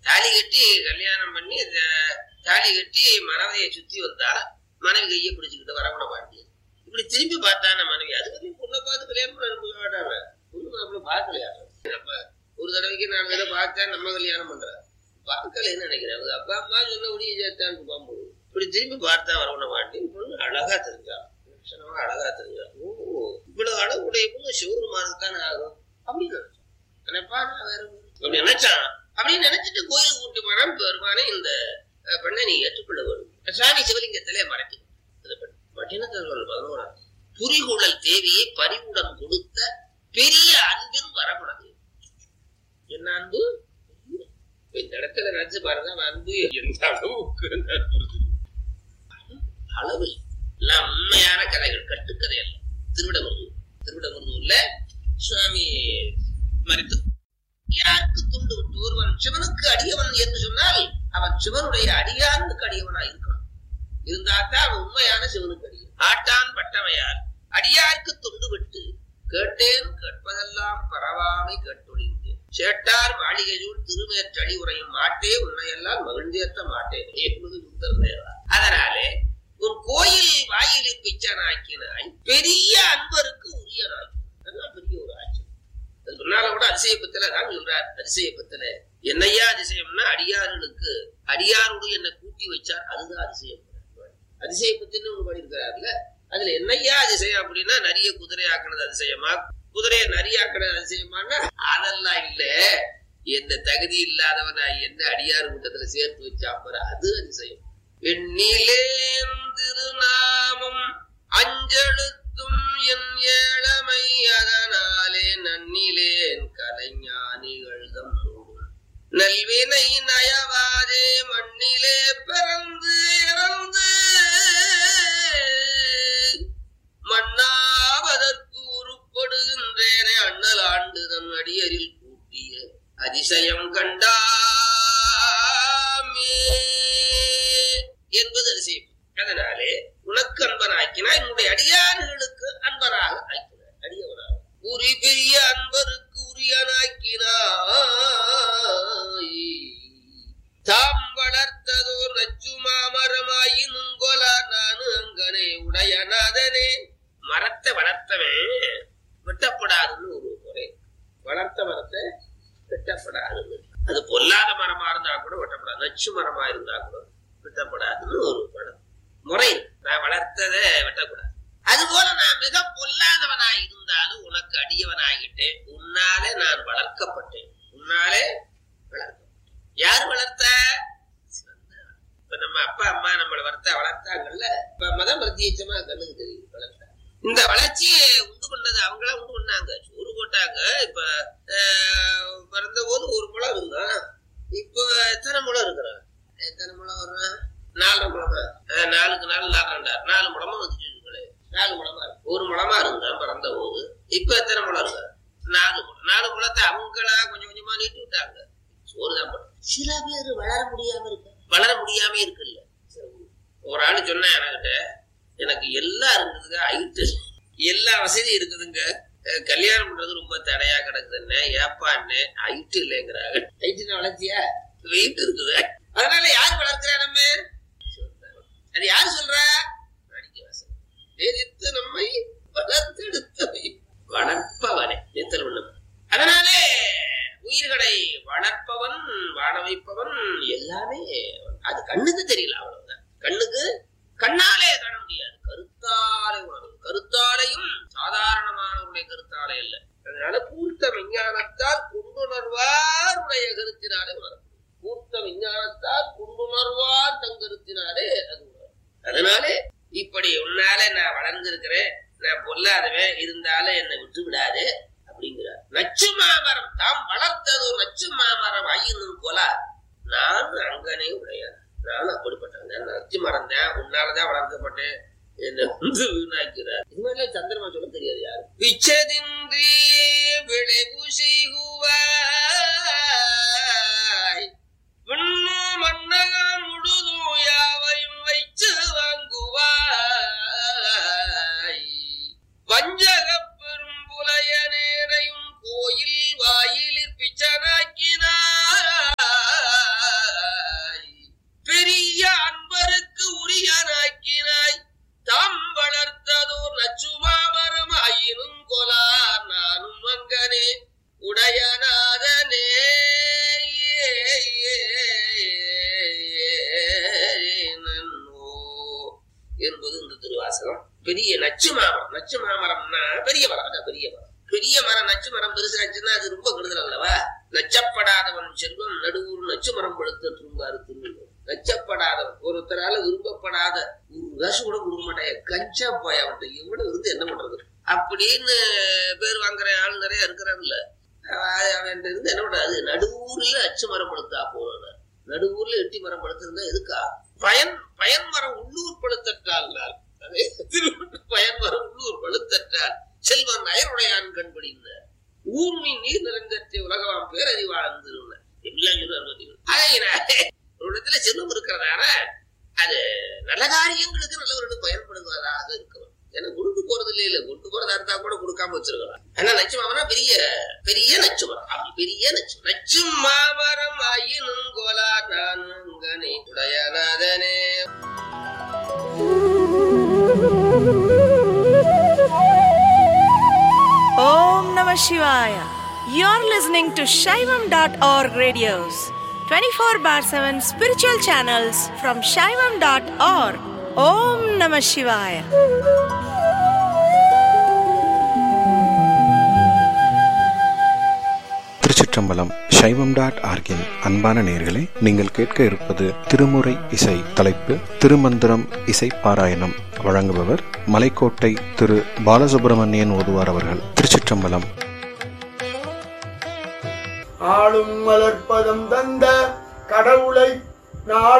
தாலி கட்டி கல்யாணம் பண்ணி த- தாலி கட்டி மனைவியை சுத்தி வந்தா மனைவி கையை பிடிச்சுக்கிட்டு வரவண பாண்டி இப்படி திரும்பி பார்த்தான மனைவி அதுக்கு பொண்ணை பார்த்து கல்யாணம் பண்ண அனுப்ப மாட்டாங்க பொண்ணு மாப்பிள்ள பார்க்கலையா அப்ப ஒரு தடவைக்கு நாலு தடவை பார்த்தா நம்ம கல்யாணம் பண்ற பார்க்கலன்னு நினைக்கிறேன் அவங்க அப்பா அம்மா சொன்னபடி சேர்த்தான்னு பார்க்கும்போது இப்படி திரும்பி பார்த்தா வரவண பாண்டி பொண்ணு அழகா தெரிஞ்சா லட்சணமா அழகா தெரிஞ்சா ஓ இவ்வளவு அழகுடைய பொண்ணு சிவருமானுக்கு தானே ஆகும் அப்படின்னு நினைச்சான் நினைப்பா நான் வேற ஒரு- அப்படி நினைச்சான் அப்படின்னு நினைச்சிட்டு கோயிலுக்கு கூட்டி போனான் பெருமானே இந்த அஹ், பெண்ணை நீ ஏற்றுக்கொள்ள வேண்டும் சாமி சிவலிங்கத்திலே மறைத்து மட்டினத்தில் பதினோராம் புரிகுழல் தேவியை பரிவுடன் கொடுத்த பெரிய அன்பின் வரகுணது என்ன அன்பு இப்ப இந்த இடத்துல நினைச்சு பாருங்க அவன் அன்பு எந்த அளவுக்கு நற்புறுது. அளவு எல்லாம் உண்மையான கதைகள் கட்டுக்கதை அல்ல திருவிடமுருகூர் திருவிடமுருகூர்ல சுவாமி மறித்து யாருக்கு துண்டு விட்டு ஒருவன் சிவனுக்கு அடியவன் என்று சொன்னால் அவன் சிவனுடைய அடியானுக்கு அடியவனாய் இருக்கணும் இருந்தாத்தான் அவன் உண்மையான சிவனுக்கு அடியவன் ஆட்டான் பட்டவையார் அடியாருக்கு துண்டு விட்டு கேட்டேன் கேட்பதெல்லாம் பரவாமை கேட்டொழிந்தேன் சேட்டார் மாளிகையூர் திருமேற்றடி உரையும் மாட்டே உன்னையெல்லாம் மகிழ்ந்தேற்ற மாட்டேன் என்பது சுந்தர தேவா அதனாலே உன் கோயில் வாயிலில் பிச்சனாக்கினாய் பெரிய அன்பருக்கு உரியனாய் அதுதான் பெரிய ஒரு ஆட்சி அது முன்னால கூட அதிசயப்பத்துல தான் சொல்றார் அதிசயப்பத்துல என்னையா அதிசயம்னா அடியார்களுக்கு அடியாரோடு என்னை கூட்டி வச்சார் அதுதான் அதிசயம் அதிசயப்பத்தின்னு ஒண்ணு பண்ணியிருக்கிறார்ல அதுல என்னையா அதிசயம் அப்படின்னா நிறைய குதிரை ஆக்கினது அதிசயமா குதிரையை நரியாக்கினது அதிசயமானா அதெல்லாம் இல்ல எந்த தகுதி இல்லாதவனா என்ன அடியார் கூட்டத்துல சேர்த்து வச்சா பாரு அது அதிசயம் எண்ணிலேன் திருநாமம் அஞ்செழுத்தும் என் ஏழமை அதனாலே நன்னிலேன் கலைஞானிகள் தம்மோடு நல்வினை நயவாதே மண்ணிலே பிறந்து இறந்து மண்ணாவதற்கு உருப்படுகின்றேனே அண்ணல் ஆண்டு தன் அடியரில் கூட்டிய அதிசயம் கண்டாமே என்பது அதிசயம் அதனாலே உனக்கு அன்பனாக்கினாய் என்னுடைய அடியார்களுக்கு அன்பனாக ஆக்கினாய் அடியவனாக உரி பெரிய அன்பருக்கு உரியனாக்கினாய் தாம் வளர்த்ததோர் நச்சு மாமரமாயினும் கொலா நானு அங்கனே உடையநாதனே மரத்தை வளர்த்தவன் வெட்டப்படாதுன்னு ஒரு முறை வளர்த்த மரத்தை வெட்டப்படாதுன்னு அது பொல்லாத மரமா இருந்தா கூட வெட்டப்படாது நச்சு மரமா இருந்தா கூட வெட்டப்படாதுன்னு ஒரு படம் முறை நான் வளர்த்ததை வெட்டக்கூடாது அதுபோல நான் மிக பொல்லாதவனா இருந்தாலும் உனக்கு அடியவனாகிட்டேன் உன்னாலே நான் வளர்க்கப்பட்டேன் உன்னாலே வளர்க்கப்பட்டேன் யார் வளர்த்த இப்ப நம்ம அப்பா அம்மா நம்மளை வளர்த்தா வளர்த்தாங்கல்ல இப்ப மதம் பிரத்யேகமா கண்ணுக்கு தெரியுது வளர்த்தா இந்த வளர்ச்சியை உண்டு பண்ணது அவங்களா உண்டு பண்ணாங்க சோறு போட்டாங்க இப்ப ஆஹ், பிறந்த போது ஒரு முளம் இருந்தான் இப்ப எத்தனை முளம் இருக்கிறான் எத்தனை முளம் வர்றான் நாலரை முளமா ஆஹ், நாலுக்கு நாலு நாலாண்டார் நாலு முளமா வந்துச்சு நாலு முளமா இருக்கு. ஒரு முளமா இருந்தான் பிறந்த போது இப்ப எத்தனை முளம் இருக்கா நாலு முளம் நாலு முளத்தை அவங்களா கொஞ்சம் கொஞ்சமா நீட்டி விட்டாங்க சோறுதான் போட்டு சில பேர் வளர முடியாம இருக்கு வளர முடியாம இருக்குல்ல ஒரு ஆளு சொன்னா என்கிட்ட எனக்கு எல்லாம் இருக்குதுங்க ஹைட்டு எல்லா வசதியும் இருக்குதுங்க அஹ் கல்யாணம் பண்றது ரொம்ப தடையா கிடக்குதுன்னு ஏப்பான்னு ஹைட்டு இல்லைங்கிறாங்க ஹைட்டு வளர்ச்சியா வெயிட் இருக்குது அதனால யார் வளர்க்கிறா நம்ம அது யார் சொல்றா மாணிக்கவாசகர். வேதித்து நம்மை வளர்த்தெடுத்தவை வளர்ப்பவனே நித்தல் உள்ளவன் அதனாலே உயிர்களை வளர்ப்பவன் வாழ வைப்பவன் எல்லாமே அது கண்ணுக்கு தெரியல அவ்வளவுதான் கண்ணுக்கு கண்ணாலே காண முடியாது கருத்தாலே உணரும் கருத்தாலையும் சாதாரணமானவருடைய கருத்தாலே அல்ல அதனால பூர்த்த விஞ்ஞானத்தால் கொண்டுணர்வார் உடைய கருத்தினாலே உணரும் பூர்த்த விஞ்ஞானத்தால் கொண்டுணர்வார் தன் கருத்தினாலே அது உணரும் அதனாலே இப்படி உன்னால நான் வளர்ந்திருக்கிறேன் நான் பொல்லாதவன் இருந்தாலும் என்னை விட்டு விடாது அப்படிங்கிறார் நச்சு மாமரம் தாம் வளர்த்ததோ நச்சு மாமரம் ஐயனும் போல நான் அங்கனே உடையார் நான் அப்படிப்பட்டவன் நான் நச்சு மரம் தான் உன்னாலதான் வளர்க்கப்பட்டேன் என்ன வந்து வீணாக்கிறார் இது மாதிரிலாம் சந்திரமா சொல்ல தெரியாது யாரு பிச்சதின்றி விளைவு செய்குவாய் விண்ணு மன்னகம் முழுதும் யாவையும் வைத்து வாங்குவாய் வஞ்சக பெரும் புலையனேனையும் கோயில் வாயிலில் பிச்சனாக்கினாய் பெரிய நச்சு மாமரம் நச்சு மாமரம்னா பெரிய மரம் அதான் பெரிய மரம் பெரிய மரம் நச்சு மரம் பெருசாச்சுன்னா அது ரொம்ப கெடுதல் அல்லவா நச்சப்படாதவன் செல்வம் நடுவூர் நச்சு மரம் படுத்து திரும்பாரு திரும்ப நச்சப்படாதவன் ஒருத்தரால விரும்பப்படாத ஒரு காசு கூட கொடுக்க மாட்டாங்க கஞ்சா போய் அவன்கிட்ட எவ்வளவு இருந்து என்ன பண்றது அப்படின்னு பேர் வாங்குற ஆள் நிறைய இருக்கிறான்ல அவன் இருந்து என்ன பண்றது நடுவூர்ல அச்சு மரம் படுத்தா போகணும் நடுவூர்ல எட்டி மரம் படுத்திருந்தா எதுக்கா பயன் பயன் மரம் உள்ளூர் படுத்தற்றால் பயன் மரம் உள்ளூர் படுத்தற்றால் செல்வன் அயருடையான் கண்படிந்த ஊர்மி நீர் நிறைந்தற்றை உலகவாம் பேரறிவாழ்ந்து ஒரு இடத்துல செல்வம் இருக்கிறதால அது நல்ல காரியங்களுக்கு நல்லவர்களுக்கு பயன்படுவதாக இருக்கணும் ஏன்னா கொண்டு போறது இல்ல இல்ல கொண்டு போறதா இருந்தா கூட கொடுக்காம வச்சிருக்கலாம் ஆனா நச்சு மாமரா பெரிய பெரிய நச்சு மரம் அப்படி பெரிய நச்சு நச்சு மாமரம் ஆயினும் கோலா நானுங்கனே உடையநாதனே Om Namah Shivaya. You're listening to Shaivam.org radios, 24 bar 7 spiritual channels from Shaivam.org. Om Namah Shivaya. திருச்சிற்றம்பலம் சைவம் டாட் ஆர்கின் அன்பான நேர்களே நீங்கள் கேட்க இருப்பது திருமுறை இசை தலைப்பு திருமந்திரம் இசை பாராயணம் வழங்குபவர் மலைக்கோட்டை திரு பாலசுப்பிரமணியன் ஓதுவார் அவர்கள் திருச்சிற்றம்பலம் ஆளும் மலர்ப்பதம் தந்த கடவுளை நாள்